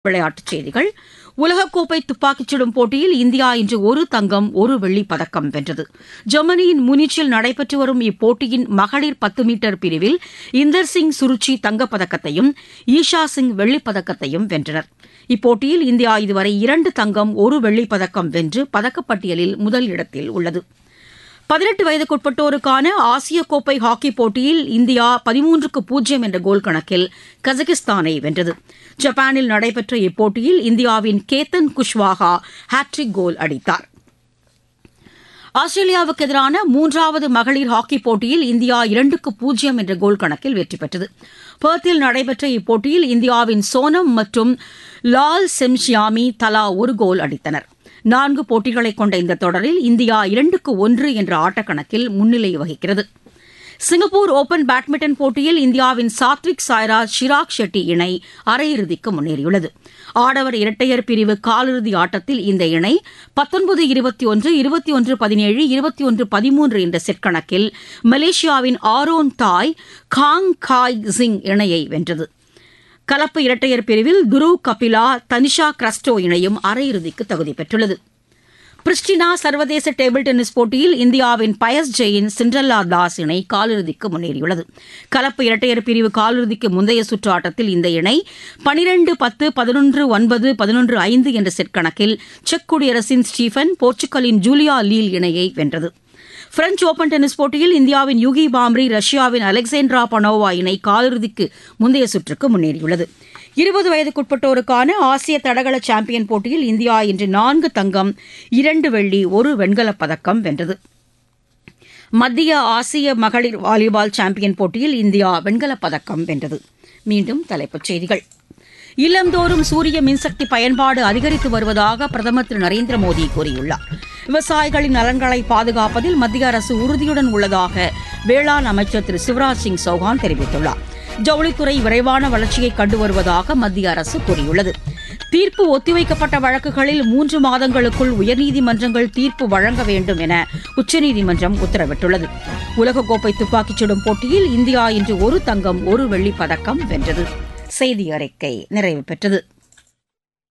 விளையாட்டுச் செய்திகள் உலகக்கோப்பை துப்பாக்கிச் சுடும் போட்டியில் இந்தியா இன்று ஒரு தங்கம் ஒரு வெள்ளிப் பதக்கம் வென்றது ஜெர்மனியின் முனிச்சில் நடைபெற்று வரும் இப்போட்டியின் மகளிர் பத்து மீட்டர் பிரிவில் இந்தர் சிங் சுருச்சி தங்கப்பதக்கத்தையும் ஈஷா சிங் வெள்ளிப் பதக்கத்தையும் வென்றனர் இப்போட்டியில் இந்தியா இதுவரை இரண்டு தங்கம் ஒரு வெள்ளிப் பதக்கம் வென்று பதக்கப்பட்டியலில் முதல் இடத்தில் உள்ளது பதினெட்டு வயதுக்குட்பட்டோருக்கான ஆசிய கோப்பை ஹாக்கிப் போட்டியில் இந்தியா பதிமூன்றுக்கு பூஜ்ஜியம் என்ற கோல் கணக்கில் கஜகிஸ்தானை வென்றது ஜப்பானில் நடைபெற்ற இப்போட்டியில் இந்தியாவின் கேத்தன் குஷ்வாஹா ஹாட்ரிக் கோல் அடித்தார் ஆஸ்திரேலியாவுக்கு எதிரான மூன்றாவது மகளிர் ஹாக்கிப் போட்டியில் இந்தியா இரண்டுக்கு பூஜ்ஜியம் என்ற கோல் கணக்கில் வெற்றி பெற்றது பெர்த்தில் நடைபெற்ற இப்போட்டியில் இந்தியாவின் சோனம் மற்றும் லால் செம்ஷியாமி தலா ஒரு கோல் அடித்தனர் நான்கு போட்டிகளை கொண்ட இந்த தொடரில் இந்தியா இரண்டுக்கு ஒன்று என்ற ஆட்டக்கணக்கில் முன்னிலை வகிக்கிறது சிங்கப்பூர் ஒபன் பேட்மிண்டன் போட்டியில் இந்தியாவின் சாத்விக் சாய்ராஜ் ஷிராக் ஷெட்டி இணை அரையிறுதிக்கு முன்னேறியுள்ளது ஆடவர் இரட்டையர் பிரிவு காலிறுதி ஆட்டத்தில் இந்த இணை பத்தொன்பது இருபத்தி ஒன்று இருபத்தி ஒன்று பதினேழு இருபத்தி ஒன்று பதிமூன்று என்ற செட் கணக்கில் மலேசியாவின் ஆரோன் தாய் காங் காய் சிங் இணையை வென்றது கலப்பு இரட்டையர் பிரிவில் துருவ் கபிலா தனிஷா கிரஸ்டோ இணையும் அரையிறுதிக்கு தகுதி பெற்றுள்ளது பிரிஸ்டினா சர்வதேச டேபிள் டென்னிஸ் போட்டியில் இந்தியாவின் பயஸ் ஜெயின் சிண்ட்ரல்லா தாஸ் இணை காலிறுதிக்கு முன்னேறியுள்ளது கலப்பு இரட்டையர் பிரிவு காலிறுதிக்கு முந்தைய சுற்று ஆட்டத்தில் இந்த இணை பனிரெண்டு பத்து பதினொன்று ஒன்பது பதினொன்று ஐந்து என்ற செட் கணக்கில் செக் குடியரசின் ஸ்டீஃபன் போர்ச்சுகலின் ஜூலியா லீல் இணையை வென்றது பிரெஞ்ச் ஓபன் டென்னிஸ் போட்டியில் இந்தியாவின் யுகி பாம்ரி ரஷ்யாவின் அலெக்சாண்ட்ரா பனோவா இணை காலிறுதிக்கு முந்தைய சுற்றுக்கு முன்னேறியுள்ளது இருபது வயதுக்குட்பட்டோருக்கான ஆசிய தடகள சாம்பியன் போட்டியில் இந்தியா இன்று நான்கு தங்கம் இரண்டு வெள்ளி ஒரு வெண்கலப் பதக்கம் வென்றது மத்திய ஆசிய மகளிர் வாலிபால் சாம்பியன் போட்டியில் இந்தியா வெண்கலப் பதக்கம் வென்றது மீண்டும் தலைப்புச் செய்திகள் இல்லந்தோறும் சூரிய மின்சக்தி பயன்பாடு அதிகரித்து வருவதாக பிரதமர் திரு நரேந்திர மோடி கூறியுள்ளார் விவசாயிகளின் நலன்களை பாதுகாப்பதில் மத்திய அரசு உறுதியுடன் உள்ளதாக வேளாண் அமைச்சர் திரு சிவராஜ் சிங் சௌஹான் தெரிவித்துள்ளார் ஜவுளித்துறை விரைவான வளர்ச்சியை கண்டு வருவதாக மத்திய அரசு கூறியுள்ளது தீர்ப்பு ஒத்திவைக்கப்பட்ட வழக்குகளில் மூன்று மாதங்களுக்குள் உயர்நீதிமன்றங்கள் தீர்ப்பு வழங்க வேண்டும் என உச்சநீதிமன்றம் உத்தரவிட்டுள்ளது உலகக்கோப்பை துப்பாக்கிச் சுடும் போட்டியில் இந்தியா இன்று ஒரு தங்கம் ஒரு வெள்ளிப் பதக்கம் வென்றது செய்தி அறிக்கை நிறைவு பெற்றது